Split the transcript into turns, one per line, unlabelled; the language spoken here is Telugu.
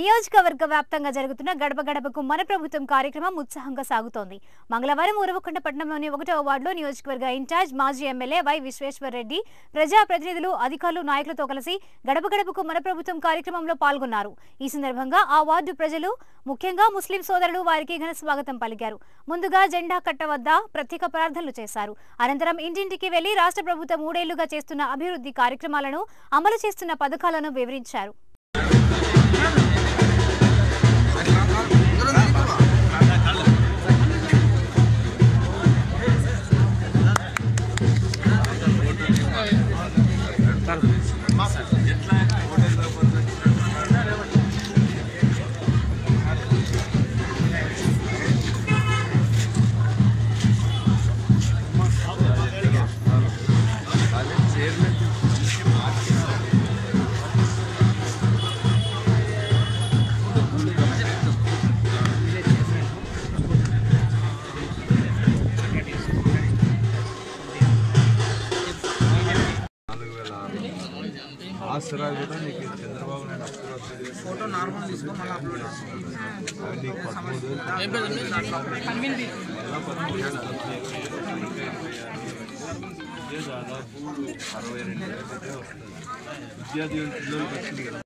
నియోజకవర్గ వ్యాప్తంగా జరుగుతున్న గడప గడపకు మన ప్రభుత్వం కార్యక్రమం ఉత్సాహంగా సాగుతోంది మంగళవారం ఉరవకొండపట్నంలోని ఒకటవ వార్డులో నియోజకవర్గ ఇన్ఛార్జ్ మాజీ ఎమ్మెల్యే వై విశ్వేశ్వర్ రెడ్డి ప్రజా ప్రతినిధులు అధికారులు నాయకులతో కలిసి గడప గడపకు మన ప్రభుత్వం కార్యక్రమంలో పాల్గొన్నారు ఈ సందర్భంగా ఆ వార్డు ప్రజలు ముఖ్యంగా ముస్లిం సోదరులు వారికి ఘన స్వాగతం పలికారు ముందుగా జెండా కట్ట వద్ద ప్రత్యేక ప్రార్థనలు చేశారు అనంతరం ఇంటింటికి వెళ్లి రాష్ట్ర ప్రభుత్వం మూడేళ్లుగా చేస్తున్న అభివృద్ధి కార్యక్రమాలను అమలు చేస్తున్న పథకాలను వివరించారు
నాలుగు వేల ఆరు ఆసరా కూడా నీకు చంద్రబాబు నాయుడు అప్పుడు ఫోటో నార్మల్ తీసుకో మళ్ళీ నీకు పదమూడు వేలు మళ్ళా పదమూడు వేలు ఇదే దాదాపు అరవై రెండు వేలు అయితే వస్తుంది విద్యాదీవెన పిల్లలకి వచ్చింది కదా